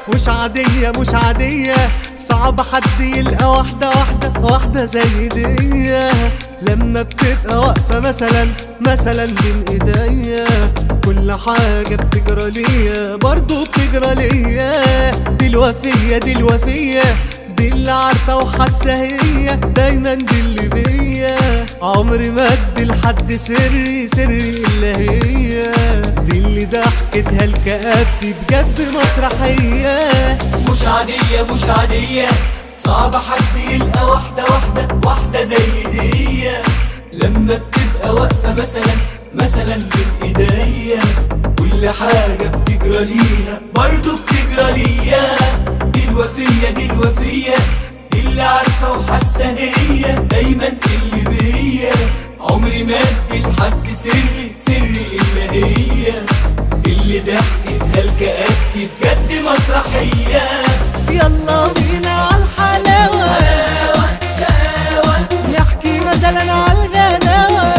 مش عادية مش عادية صعب حد يلقى واحدة واحدة واحدة زي دي لما بتبقى واقفة مثلا مثلا بين ايديا كل حاجة بتجرى ليا برضو بتجرى ليا دي الوفية دي الوفية دي اللي عارفة وحاسة هي دايما دي اللي بيا عمري ما ادي لحد سري سري الا هي دي اللي ضحكتها لكآبتي بجد مسرحية مش عادية مش عادية صعب حد يلقى واحدة واحدة واحدة زي دي لما بتبقى واقفة مثلا مثلا بين ايديا كل حاجة بتجرى ليها برضو بتجرى ليا دي الوفية دي الوفية دي اللي عارفة وحاسة هي دايما اللي بيا عمري ما ادي لحد سري سري الا هي اللي ضحكتها لكآبتي بجد مسرحية يلا بينا عالحلاوة شقاوة شقاوة نحكي مثلا عالغلاوة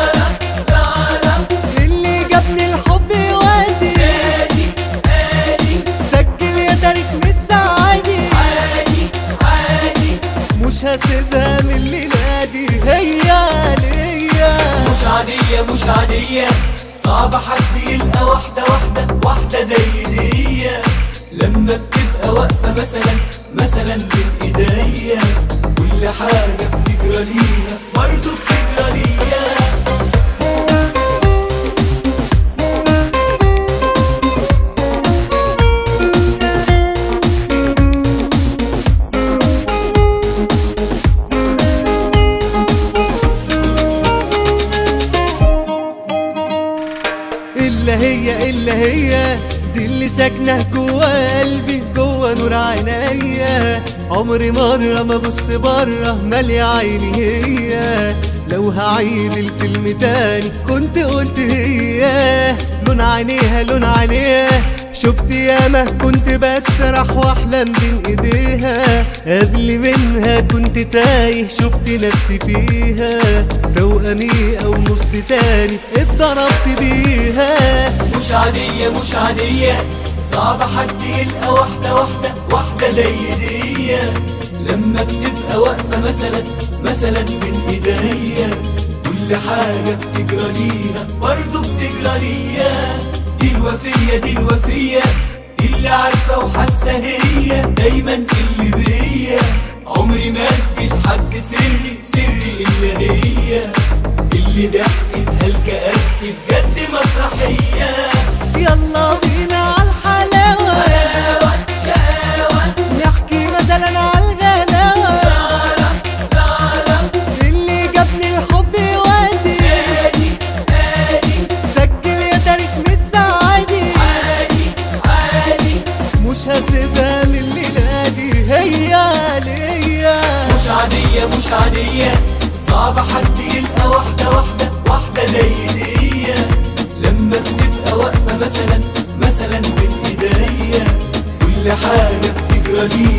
اللي جابني الحب يودي هادي هادي سجل يا تاريخ مش عادي عادي عادي مش هسيبها من الليلة دي هي ليا مش عادية مش عادية صعب حد يلقى واحدة واحدة واحدة زي دي لما بتبقى واقفة مثلا مثلا بين ايديا كل حاجة بتجرى ليها برضه بتجرى ليا إلا هي إلا هي دي اللي ساكنة جوا قلبي جوا نور عينيا عمري مرة ما بص بره مالية عيني هي لو هعيد الفيلم تاني كنت قلت هي لون عينيها لون عينيها شفت ياما كنت بسرح واحلم بين ايديها قبل منها كنت تايه شفت نفسي فيها توأمي او نص تاني اتضربت بيها مش عادية مش عادية صعب حد يلقى واحدة واحدة واحدة زي دي لما بتبقى واقفة مثلا مثلا بين ايديا كل حاجة بتجرى ليها برضه بتجرى ليا دي الوفية دي الوفية دي اللي عارفة وحاسة هي دايما اللي بيا عمري ما ادي لحد سري سري الا هي اللي ضحكتها لكآبتي بجد مسرحية يلا بينا عالحلاوة شقاوة شقاوة نحكي مثلا عالغلاوة لا لا لا اللي جابني الحب يودي هادي هادي سجل يا تاريخ مش عادي عادي عادي مش هسيبها من الليلة دي هي ليا مش عادية مش عادية صعب حد يلقى واحدة واحدة واحدة زي دي لما بتبقى واقفة مثلا مثلا بين ايديا كل حاجة بتجرى ليها